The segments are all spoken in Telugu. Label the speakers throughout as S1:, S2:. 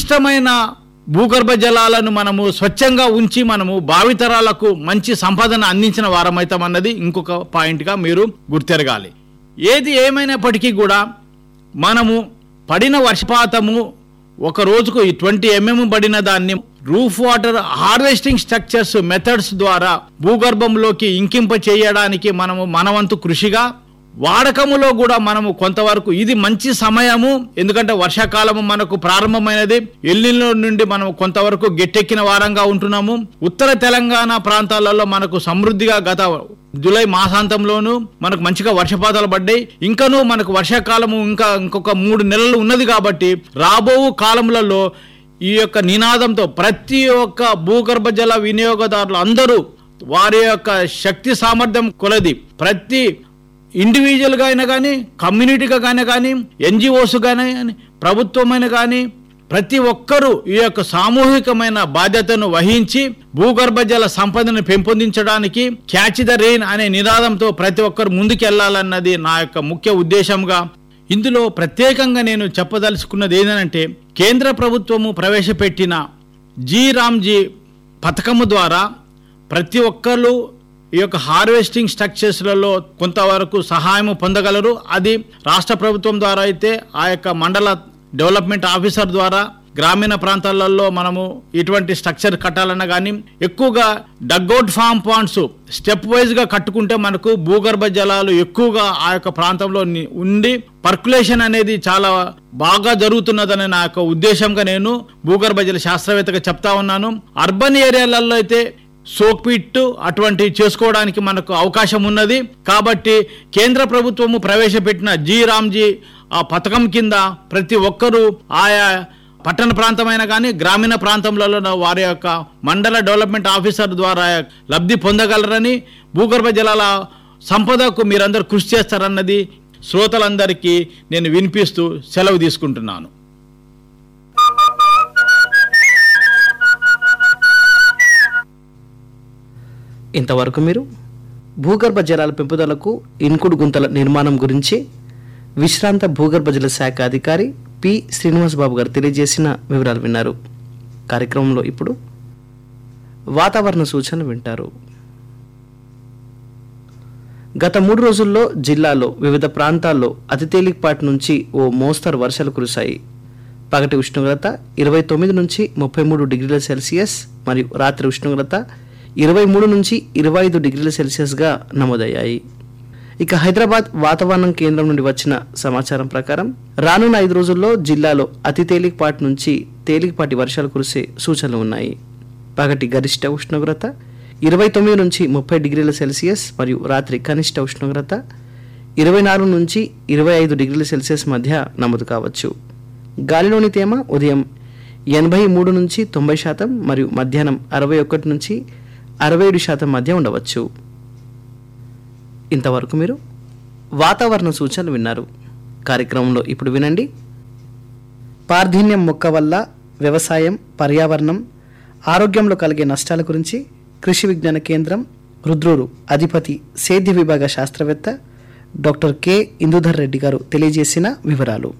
S1: సంక్లిష్టమైన భూగర్భ జలాలను మనము స్వచ్ఛంగా ఉంచి మనము భావితరాలకు మంచి సంపదను అందించిన వారమవుతామన్నది ఇంకొక పాయింట్గా మీరు గుర్తెరగాలి ఏది ఏమైనప్పటికీ కూడా మనము పడిన వర్షపాతము ఒక రోజుకు ట్వంటీ ఎంఎం పడిన దాన్ని roof water harvesting structures methods ద్వారా భూగర్భంలోకి ఇంకింప చేయడానికి మనము మనవంతు కృషిగా వాడకములో కూడా మనము కొంతవరకు ఇది మంచి సమయము ఎందుకంటే వర్షాకాలము మనకు ప్రారంభమైనది ఎల్లిలో నుండి మనం కొంతవరకు గట్టెక్కిన వారంగా ఉంటున్నాము ఉత్తర తెలంగాణ ప్రాంతాలలో మనకు సమృద్ధిగా గత జూలై మాసాంతంలోనూ మనకు మంచిగా వర్షపాతాలు పడ్డాయి ఇంకనూ మనకు వర్షాకాలము ఇంకా ఇంకొక మూడు నెలలు ఉన్నది కాబట్టి రాబో కాలములలో ఈ యొక్క నినాదంతో ప్రతి ఒక్క భూగర్భ జల వినియోగదారులు అందరూ వారి యొక్క శక్తి సామర్థ్యం కొలది ప్రతి ఇండివిజువల్గా అయినా కానీ కమ్యూనిటీగా కానీ కానీ ఎన్జిఓస్ కానీ ప్రభుత్వమైన కానీ ప్రతి ఒక్కరూ ఈ యొక్క సామూహికమైన బాధ్యతను వహించి భూగర్భ జల సంపదను పెంపొందించడానికి క్యాచ్ ద రెయిన్ అనే నినాదంతో ప్రతి ఒక్కరు ముందుకెళ్లాలన్నది నా యొక్క ముఖ్య ఉద్దేశంగా ఇందులో ప్రత్యేకంగా నేను చెప్పదలుచుకున్నది ఏంటంటే కేంద్ర ప్రభుత్వము ప్రవేశపెట్టిన జీ రామ్జీ పథకము ద్వారా ప్రతి ఒక్కరు ఈ యొక్క హార్వెస్టింగ్ స్ట్రక్చర్స్లలో కొంతవరకు సహాయం పొందగలరు అది రాష్ట్ర ప్రభుత్వం ద్వారా అయితే ఆ యొక్క మండల డెవలప్మెంట్ ఆఫీసర్ ద్వారా గ్రామీణ ప్రాంతాలలో మనము ఇటువంటి స్ట్రక్చర్ కట్టాలన్నా కానీ ఎక్కువగా డగ్అవుట్ ఫామ్ పాండ్స్ స్టెప్ వైజ్గా కట్టుకుంటే మనకు భూగర్భ జలాలు ఎక్కువగా ఆ యొక్క ప్రాంతంలో ని- ఉండి పర్కులేషన్ అనేది చాలా బాగా జరుగుతున్నదని నా యొక్క ఉద్దేశంగా నేను భూగర్భ జల శాస్త్రవేత్తగా చెప్తా ఉన్నాను అర్బన్ ఏరియాలలో అయితే సోక్ పిట్ అటువంటివి చేసుకోవడానికి మనకు అవకాశం ఉన్నది కాబట్టి కేంద్ర ప్రభుత్వము ప్రవేశపెట్టిన జీ రామ్జీ ఆ పథకం కింద ప్రతి ఒక్కరూ ఆయా పట్టణ ప్రాంతమైన కానీ గ్రామీణ ప్రాంతంలో వారి యొక్క మండల డెవలప్మెంట్ ఆఫీసర్ ద్వారా లబ్ధి పొందగలరని భూగర్భ జలాల సంపదకు మీరందరూ కృషి చేస్తారన్నది శ్రోతలందరికీ నేను వినిపిస్తూ సెలవు తీసుకుంటున్నాను
S2: ఇంతవరకు మీరు భూగర్భ జలాల పెంపుదలకు ఇన్కుడు గుంతల నిర్మాణం గురించి విశ్రాంత భూగర్భ జల శాఖ అధికారి పి శ్రీనివాస్ బాబు గారు తెలియజేసిన వివరాలు విన్నారు కార్యక్రమంలో ఇప్పుడు వాతావరణ సూచనలు వింటారు గత మూడు రోజుల్లో జిల్లాలో వివిధ ప్రాంతాల్లో అతి తేలికపాటి నుంచి ఓ మోస్తరు వర్షాలు కురిశాయి పగటి ఉష్ణోగ్రత ఇరవై తొమ్మిది నుంచి ముప్పై మూడు డిగ్రీల సెల్సియస్ మరియు రాత్రి ఉష్ణోగ్రత ఇరవై మూడు నుంచి ఇరవై ఐదు డిగ్రీల సెల్సియస్గా నమోదయ్యాయి ఇక హైదరాబాద్ వాతావరణం కేంద్రం నుండి వచ్చిన సమాచారం ప్రకారం రానున్న ఐదు రోజుల్లో జిల్లాలో అతి తేలికపాటి నుంచి తేలికపాటి వర్షాలు కురిసే సూచనలు ఉన్నాయి పగటి గరిష్ట ఉష్ణోగ్రత ఇరవై తొమ్మిది నుంచి ముప్పై డిగ్రీల సెల్సియస్ మరియు రాత్రి కనిష్ట ఉష్ణోగ్రత ఇరవై నాలుగు నుంచి ఇరవై ఐదు డిగ్రీల సెల్సియస్ మధ్య నమోదు కావచ్చు గాలిలోని తేమ ఉదయం ఎనభై మూడు నుంచి తొంభై శాతం మరియు మధ్యాహ్నం అరవై ఒకటి నుంచి అరవై ఏడు శాతం మధ్య ఉండవచ్చు ఇంతవరకు మీరు వాతావరణ సూచనలు విన్నారు కార్యక్రమంలో ఇప్పుడు వినండి పార్థిన్యం మొక్క వల్ల వ్యవసాయం పర్యావరణం ఆరోగ్యంలో కలిగే నష్టాల గురించి కృషి విజ్ఞాన కేంద్రం రుద్రూరు అధిపతి సేద్య విభాగ శాస్త్రవేత్త డాక్టర్ కె ఇందుధర్ రెడ్డి గారు తెలియజేసిన వివరాలు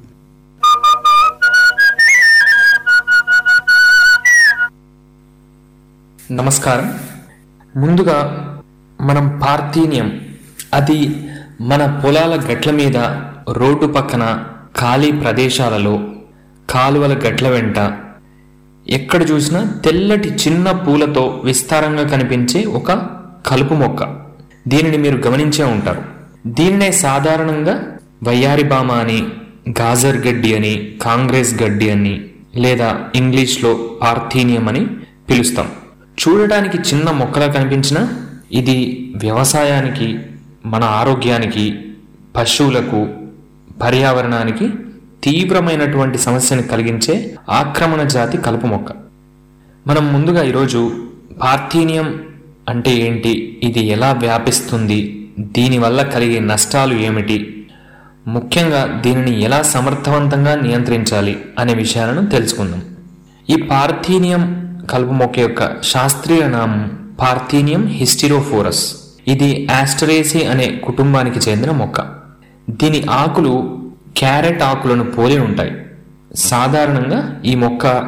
S3: నమస్కారం ముందుగా మనం పార్థీనియం అది మన పొలాల గట్ల మీద రోడ్డు పక్కన ఖాళీ ప్రదేశాలలో కాలువల గట్ల వెంట ఎక్కడ చూసినా తెల్లటి చిన్న పూలతో విస్తారంగా కనిపించే ఒక కలుపు మొక్క దీనిని మీరు గమనించే ఉంటారు దీనినే సాధారణంగా వయ్యారి బామ అని గాజర్ గడ్డి అని కాంగ్రెస్ గడ్డి అని లేదా ఇంగ్లీష్లో పార్థీనియం అని పిలుస్తాం చూడటానికి చిన్న మొక్కలా కనిపించినా ఇది వ్యవసాయానికి మన ఆరోగ్యానికి పశువులకు పర్యావరణానికి తీవ్రమైనటువంటి సమస్యను కలిగించే ఆక్రమణ జాతి కలుపు మొక్క మనం ముందుగా ఈరోజు పార్థీనియం అంటే ఏంటి ఇది ఎలా వ్యాపిస్తుంది దీనివల్ల కలిగే నష్టాలు ఏమిటి ముఖ్యంగా దీనిని ఎలా సమర్థవంతంగా నియంత్రించాలి అనే విషయాలను తెలుసుకుందాం ఈ పార్థీనియం కలుపు మొక్క యొక్క శాస్త్రీయ నామం పార్థీనియం హిస్టిరోఫోరస్ ఇది ఆస్టరేసి అనే కుటుంబానికి చెందిన మొక్క దీని ఆకులు క్యారెట్ ఆకులను పోలి ఉంటాయి సాధారణంగా ఈ మొక్క